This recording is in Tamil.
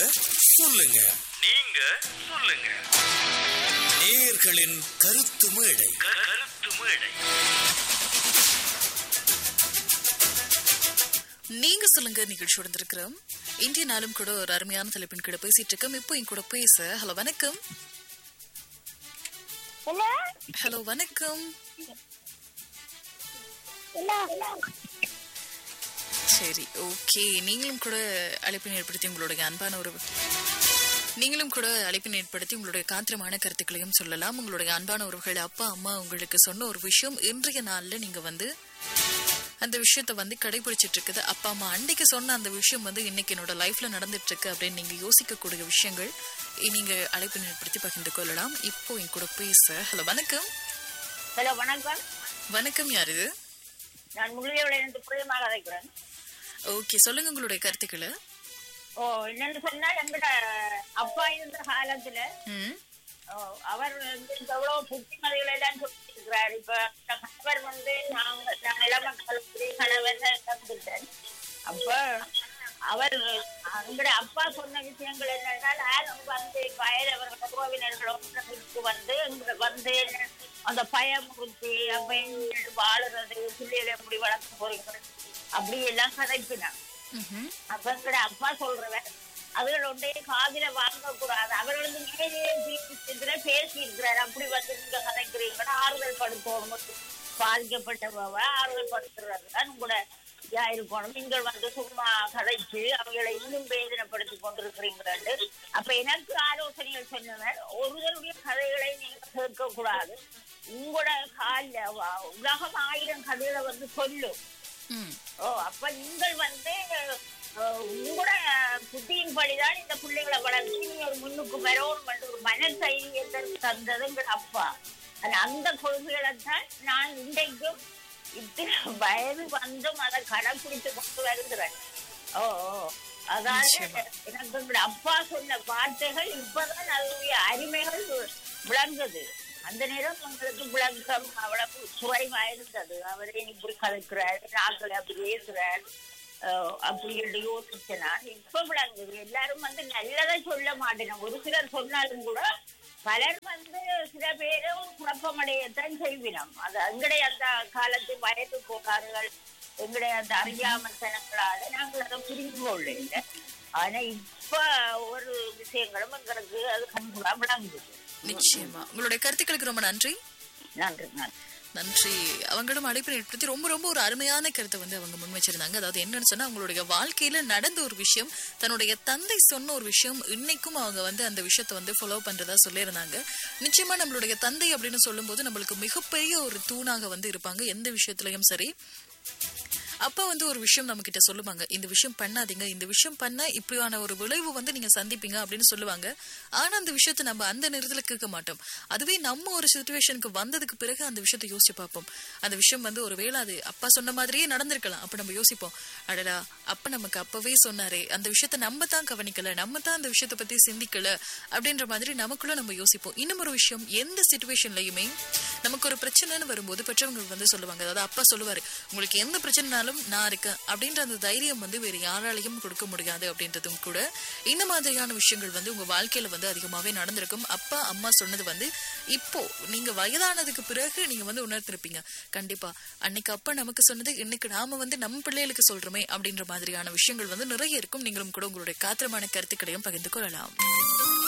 சொல்லுங்க நீங்க சொல்லுங்க நேயர்களின் கருத்து மேடை க- கருத்து மேடை நீங்க சொல்லுங்க நிகழ்ச்சி இருக்கிறோம் இந்திய நாளும் கூட ஒரு அருமையான தலைப்பின் கூட பேசிட்டு இருக்கோம் இப்போ என் கூட பேச ஹலோ வணக்கம் ஹலோ ஹலோ வணக்கம் ஹலோ சரி ஓகே நீங்களும் கூட அழைப்பினை ஏற்படுத்தி உங்களுடைய அன்பான ஒரு நீங்களும் கூட அழைப்பினை ஏற்படுத்தி உங்களுடைய காத்திரமான கருத்துக்களையும் சொல்லலாம் உங்களுடைய அன்பான உறவுகள் அப்பா அம்மா உங்களுக்கு சொன்ன ஒரு விஷயம் இன்றைய நாள்ல நீங்க வந்து அந்த விஷயத்த வந்து கடைபிடிச்சிட்டு இருக்குது அப்பா அம்மா அன்னைக்கு சொன்ன அந்த விஷயம் வந்து இன்னைக்கு என்னோட லைஃப்ல நடந்துட்டு இருக்கு அப்படின்னு நீங்க யோசிக்கக்கூடிய விஷயங்கள் இ- நீங்க அழைப்பினை ஏற்படுத்தி பகிர்ந்து கொள்ளலாம் இப்போ என் கூட பேச ஹலோ வணக்கம் ஹலோ வணக்கம் வணக்கம் யார் இது நான் முள்ளியோட இருந்து பிரியமாக அழைக்கிறேன் ஓகே சொல்லுங்க உங்களுடைய கருத்துக்களை ஓ என்னன்னு சொன்னால் எங்கட அப்பா இருந்த காலத்துல ம் ஓ, அவர் வந்து எவ்வளவு புத்திமதிகளை எல்லாம் சொல்லியிருக்கிறார் இப்ப இந்த கணவர் வந்து நாங்க நான் இளம காலத்திலே கணவர் தந்துட்டேன் அப்ப அவர் எங்கட அப்பா சொன்ன விஷயங்கள் என்னன்னா யாரும் வந்து வயதவர்கள் உறவினர்களும் வீட்டுக்கு வந்து எங்க வந்து அந்த பயமுறுத்தி அப்ப எங்க வாழுறது பிள்ளைகளை எப்படி வளர்க்க போறீங்க அப்படி எல்லாம் கதைப்பினான் ம்ஹும். அப்ப எங்கட அப்பா சொல்றவன் அவர்கள் ஒன்றே காதில வாங்க கூடாது அவர்களுக்கு நேரே இதுல பேசி இருக்கிறார் அப்படி வந்து நீங்க கதைக்கிறீங்கன்னா ஆறுதல் படுத்தணும் பாதிக்கப்பட்டவ ஆறுதல் படுத்துறது தான் கூட யா இருக்கணும் நீங்கள் வந்து சும்மா கதைச்சு அவங்களை இன்னும் வேதனைப்படுத்தி கொண்டிருக்கிறீங்கன்னு அப்ப எனக்கு ஆலோசனைகள் சொன்னவர் ஒருவருடைய கதைகளை நீங்க கேட்க கூடாது உங்களோட கால உலகம் ஆயிரம் கதைகளை வந்து சொல்லும் ம் ஓ அப்ப நீங்கள் வந்து அஹ், உங்களோட புத்தியின் படிதான் இந்த பிள்ளைகளை வளர்த்து நீங்க ஒரு முன்னுக்கு வரணும் என்று ஒரு மன தைரியத்தை தந்தது எங்க அப்பா ஆனா அந்த கொள்கைகளை தான் நான் இன்றைக்கும் இத்தனை வயது வந்தும் அதை கடைப்பிடித்து கொண்டு வருகிறேன் ஓ ஓ. அதாவது நிச்சயமா. எனக்கு எங்களோட அப்பா சொன்ன வார்த்தைகள் இப்பதான் அதனுடைய அருமைகள் விளங்குது அந்த நேரம் உங்களுக்கு விளக்கம் அவ்வளவு சுவைமா இருந்தது அவரே இப்படி கதைக்கிறார் நாட்கள் அப்படி பேசுறார் அஹ் அப்படி என்று யோசிச்ச நான் இப்ப விளங்குது எல்லாரும் வந்து நல்லதை சொல்ல மாட்டேன் ஒரு சிலர் சொன்னாலும் கூட பலர் வந்து சில பேரும் குழப்பமடையத்தான் செய்வினோம் அது எங்களுடைய அந்த காலத்து வயது போக்கார்கள் எங்களுடைய அந்த அறியாமத்தனங்களால நாங்கள் அதை புரிந்து கொள்ளல ஆனா இப்ப ஒரு விஷயங்களும் எங்களுக்கு அது கண்கூடா விளங்குது நிச்சயமா உங்களுடைய கருத்துக்களுக்கு ரொம்ப நன்றி நன்றி நன்றி நன்றி அவங்களும் அழைப்பு ஏற்படுத்தி ரொம்ப ரொம்ப ஒரு அருமையான கருத்தை வந்து அவங்க முன் வச்சிருந்தாங்க அதாவது என்னன்னு சொன்னா அவங்களுடைய வாழ்க்கையில நடந்த ஒரு விஷயம் தன்னுடைய தந்தை சொன்ன ஒரு விஷயம் இன்னைக்கும் அவங்க வந்து அந்த விஷயத்தை வந்து ஃபாலோ பண்றதா சொல்லியிருந்தாங்க நிச்சயமா நம்மளுடைய தந்தை அப்படின்னு சொல்லும்போது நம்மளுக்கு மிகப்பெரிய ஒரு தூணாக வந்து இருப்பாங்க எந்த விஷயத்திலையும் சரி அப்பா வந்து ஒரு விஷயம் நம்ம கிட்ட சொல்லுவாங்க இந்த விஷயம் பண்ணாதீங்க இந்த விஷயம் பண்ண இப்படியான ஒரு விளைவு வந்து நீங்க சந்திப்பீங்க அப்படின்னு சொல்லுவாங்க ஆனா அந்த விஷயத்தை நம்ம அந்த நேரத்துல கேட்க மாட்டோம் அதுவே நம்ம ஒரு சுச்சுவேஷனுக்கு வந்ததுக்கு பிறகு அந்த விஷயத்தை யோசிச்சு பார்ப்போம் அந்த விஷயம் வந்து ஒரு வேளை அது அப்பா சொன்ன மாதிரியே நடந்திருக்கலாம் அப்ப நம்ம யோசிப்போம் அடடா அப்பா நமக்கு அப்பவே சொன்னாரே அந்த விஷயத்த நம்ம தான் கவனிக்கல நம்ம தான் அந்த விஷயத்தை பத்தி சிந்திக்கல அப்படின்ற மாதிரி நமக்குள்ள நம்ம யோசிப்போம் இன்னும் ஒரு விஷயம் எந்த சுச்சுவேஷன்லயுமே நமக்கு ஒரு பிரச்சனைன்னு வரும்போது பெற்றவங்க வந்து சொல்லுவாங்க அதாவது அப்பா சொல்லுவாரு உங்களுக்கு எந்த பிரச்சனைனாலும் நான் இருக்கேன் அப்படின்ற அந்த தைரியம் வந்து வேற யாராலையும் கொடுக்க முடியாது அப்படின்றதும் கூட இந்த மாதிரியான விஷயங்கள் வந்து உங்க வாழ்க்கையில வந்து அதிகமாவே நடந்திருக்கும் அப்பா அம்மா சொன்னது வந்து இப்போ நீங்க வயதானதுக்கு பிறகு நீங்க வந்து உணர்த்திருப்பீங்க கண்டிப்பா அன்னைக்கு அப்பா நமக்கு சொன்னது இன்னைக்கு நாம வந்து நம்ம பிள்ளைகளுக்கு சொல்றோமே அப்படின்ற மாதிரியான விஷயங்கள் வந்து நிறைய இருக்கும் நீங்களும் கூட உங்களுடைய காத்திரமான கருத்துக்களையும் பகிர்ந்து கொள்ளலாம்